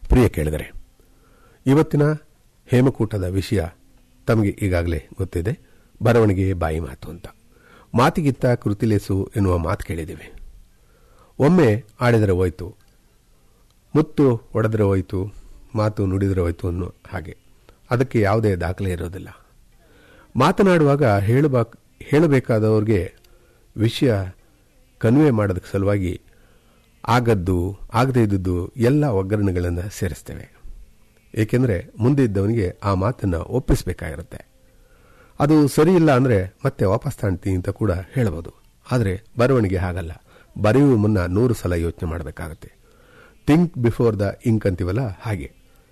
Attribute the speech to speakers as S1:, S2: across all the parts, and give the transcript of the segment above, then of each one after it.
S1: ಪ್ರಿಯ ಕೇಳಿದರೆ ಇವತ್ತಿನ ಹೇಮಕೂಟದ ವಿಷಯ ತಮಗೆ ಈಗಾಗಲೇ ಗೊತ್ತಿದೆ ಬರವಣಿಗೆ ಬಾಯಿ ಮಾತು ಅಂತ ಮಾತಿಗಿತ್ತ ಕೃತಿಲೇಸು ಎನ್ನುವ ಮಾತು ಕೇಳಿದ್ದೇವೆ ಒಮ್ಮೆ ಆಡಿದರೆ ಹೋಯ್ತು ಮುತ್ತು ಒಡೆದರೆ ಹೋಯ್ತು ಮಾತು ನುಡಿದರೆ ಹೋಯ್ತು ಅನ್ನೋ ಹಾಗೆ ಅದಕ್ಕೆ ಯಾವುದೇ ದಾಖಲೆ ಇರೋದಿಲ್ಲ ಮಾತನಾಡುವಾಗ ಹೇಳಬ ಹೇಳಬೇಕಾದವ್ರಿಗೆ ವಿಷಯ ಕನ್ವೆ ಮಾಡೋದಕ್ಕೆ ಸಲುವಾಗಿ ಆಗದ್ದು ಆಗದೇ ಇದ್ದದ್ದು ಎಲ್ಲ ಒಗ್ಗರಣೆಗಳನ್ನು ಸೇರಿಸ್ತೇವೆ ಏಕೆಂದರೆ ಮುಂದೆ ಇದ್ದವನಿಗೆ ಆ ಮಾತನ್ನು ಒಪ್ಪಿಸಬೇಕಾಗಿರುತ್ತೆ ಅದು ಸರಿಯಿಲ್ಲ ಅಂದರೆ ಮತ್ತೆ ವಾಪಸ್ ತಾಣ್ತೀನಿ ಅಂತ ಕೂಡ ಹೇಳಬಹುದು ಆದರೆ ಬರವಣಿಗೆ ಹಾಗಲ್ಲ ಬರೆಯುವ ಮುನ್ನ ನೂರು ಸಲ ಯೋಚನೆ ಮಾಡಬೇಕಾಗತ್ತೆ ಥಿಂಕ್ ಬಿಫೋರ್ ದ ಇಂಕ್ ಅಂತೀವಲ್ಲ ಹಾಗೆ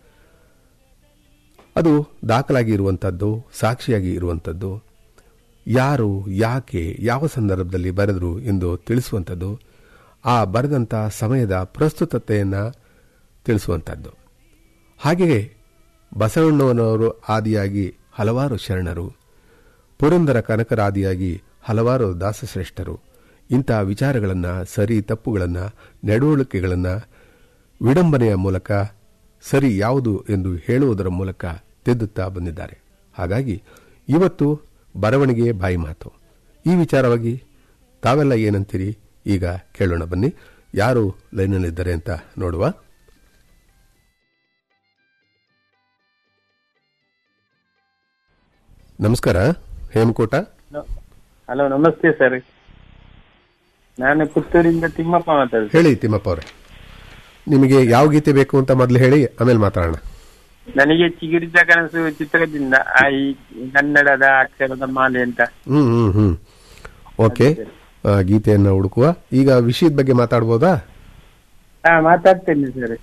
S1: ಅದು ದಾಖಲಾಗಿ ಇರುವಂಥದ್ದು ಸಾಕ್ಷಿಯಾಗಿ ಇರುವಂಥದ್ದು ಯಾರು ಯಾಕೆ ಯಾವ ಸಂದರ್ಭದಲ್ಲಿ ಬರೆದರು ಎಂದು ತಿಳಿಸುವಂಥದ್ದು ಆ ಬರೆದಂಥ ಸಮಯದ ಪ್ರಸ್ತುತತೆಯನ್ನು ತಿಳಿಸುವಂಥದ್ದು ಹಾಗೆಯೇ ಬಸವಣ್ಣನವರು ಆದಿಯಾಗಿ ಹಲವಾರು ಶರಣರು ಪುರಂದರ ಕನಕರಾದಿಯಾಗಿ ಹಲವಾರು ದಾಸಶ್ರೇಷ್ಠರು ಇಂತಹ ವಿಚಾರಗಳನ್ನು ಸರಿ ತಪ್ಪುಗಳನ್ನು ನಡವಳಿಕೆಗಳನ್ನು ವಿಡಂಬನೆಯ ಮೂಲಕ ಸರಿ ಯಾವುದು ಎಂದು ಹೇಳುವುದರ ಮೂಲಕ ತಿದ್ದುತ್ತಾ ಬಂದಿದ್ದಾರೆ ಹಾಗಾಗಿ ಇವತ್ತು ಬರವಣಿಗೆ ಬಾಯಿ ಮಾತು ಈ ವಿಚಾರವಾಗಿ ತಾವೆಲ್ಲ ಏನಂತೀರಿ ಈಗ ಕೇಳೋಣ ಬನ್ನಿ ಯಾರು ಲೈನಲ್ಲಿದ್ದಾರೆ ಅಂತ ನೋಡುವ ನಮಸ್ಕಾರ ಹೇಮಕೋಟ
S2: ಹಲೋ ನಮಸ್ತೆ ಸರ್ ನಾನು ಪುತ್ತೂರಿಂದ ತಿಮ್ಮಪ್ಪ ಮಾತಾಡುದು
S1: ಹೇಳಿ ತಿಮ್ಮಪ್ಪ ಅವರೇ ನಿಮಗೆ ಯಾವ ಗೀತೆ ಬೇಕು ಅಂತ ಮೊದಲು ಹೇಳಿ ಆಮೇಲೆ ಮಾತಾಡೋಣ
S2: ನನಗೆ ಚಿಗುರಿದ ಕನಸು ಚಿತ್ರದಿಂದ ಆ ಈ ಕನ್ನಡದ ಅಕ್ಷರದ ಮಾಲೆ ಅಂತ
S1: ಹ್ಮ್ ಹ್ಮ್ ಹ್ಮ್ ಓಕೆ ಆ, ಗೀತೆಯನ್ನ ಹುಡುಕುವ ಈಗ ವಿಷಯದ ಬಗ್ಗೆ ಮಾತಾಡ್ಬೋದಾ
S2: ಹಾ ಮಾತಾಡ್ತೇನೆ ಸರ್